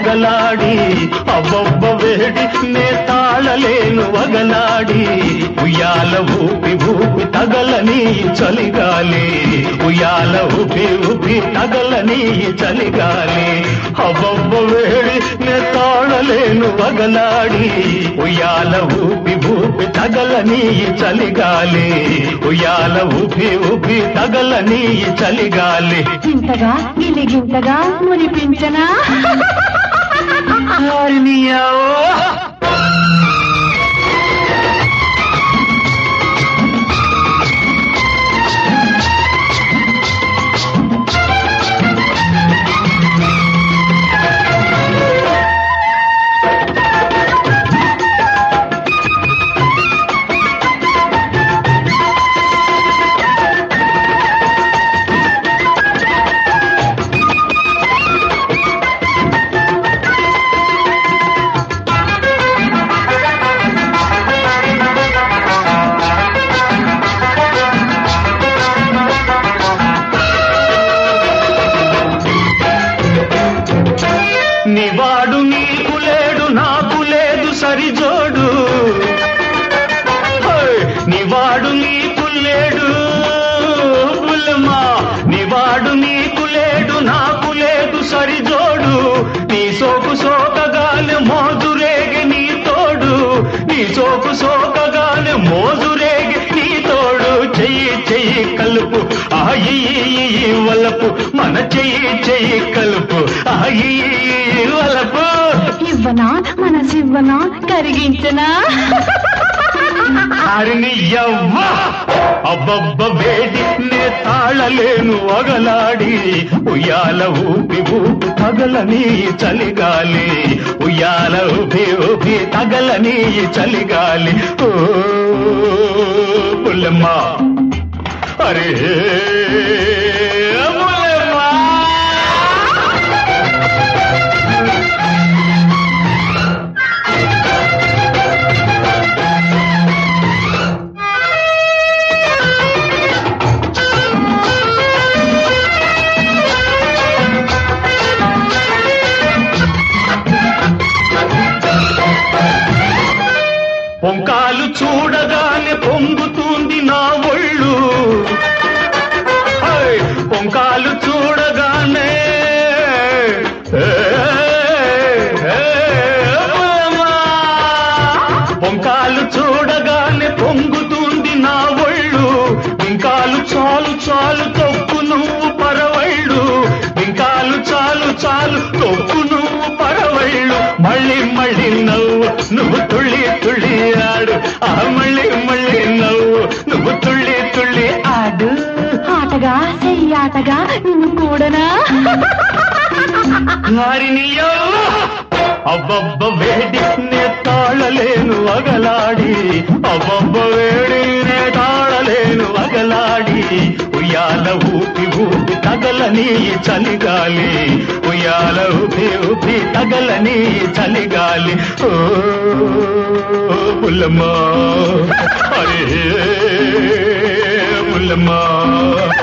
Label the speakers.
Speaker 1: వగలాడి అబ్బబ్బ వేడి నే తాళలేను వగలాడి ఉయ్యాల ఊపి ఊపి తగలని చలిగాలి ఉయ్యాల ఊపి ఊపి తగలని చలిగాలి అబ్బబ్బ వేడి నే తాళలేను వగలాడి ఉయ్యాల ఊపి ఊపి తగలని చలిగాలి ఉయ్యాల ఊపి ఊపి తగలని చలిగాలి
Speaker 2: గింతగా గిలిగింతగా మునిపించనా
Speaker 1: హరినియావో నివాడు నీకు లేడు నాకు లేదు సరిజోడు హోయ్! నివాడు నీకు లేడు బుల్లమ్మా నివాడు నీకు లేడు నాకు లేదు సరిజోడు నీ సోకు సోకగానే మోజురేగి నీ తోడు నీ సోకు సోకగానే మోజురేగి నీ తోడు చెయ్యి చెయ్యి కలుపు ఆయి వలపు మన చెయ్యి చెయ్యి కలుపు ఆయి వలపు
Speaker 2: ఇవ్వనా మనసివ్వనా కరిగించనా
Speaker 1: హరిని యవ్వ అబ్బబ్బ వేడి నే తాళలేను అగలాడి ఉయ్యాల ఊపి ఊపి తగలని చలిగాలి ఉయ్యాల ఊపి ఊపి తగలని చలిగాలి ఓ పుల్లమ్మ అరే పుల్లమ్మ పొంకాలు చూడగానే పొంగుతుంది నా ఒళ్ళు హై! పొంకాలు చూడగానే ఏ, ఏ, అమ్మా! పొంకాలు చూడగానే పొంగుతుంది నా ఒళ్ళు ఇంకాలు చాలు చాలు తొక్కు నువ్వు పరవళ్ళు ఇంకాలు చాలు చాలు తొక్కు నువ్వు పరవళ్ళు మళ్ళీ మళ్ళీ నవ్వు నువ్వు తుళ్ళి తుళ్ళి ఆడు ఆ మళ్ళీ మళ్ళీ నవ్వు నువ్వు తుళ్ళి తుళ్ళి ఆడు
Speaker 2: ఆటగా చెయ్యాటగా నిన్ను కూడనా
Speaker 1: హరినియో అబ్బబ్బ వేడి నే తాళలేను అగలాడి అబ్బబ్బ వేడి నే తాళలేను అగలాడి ఉయ్యాల ఊపి ఊపి తగలని చలిగాలి ఉయ్యాల ఊపి ఊపి తగలని చలిగాలి ఓ పుల్లమ్మ అరే పుల్లమ్మ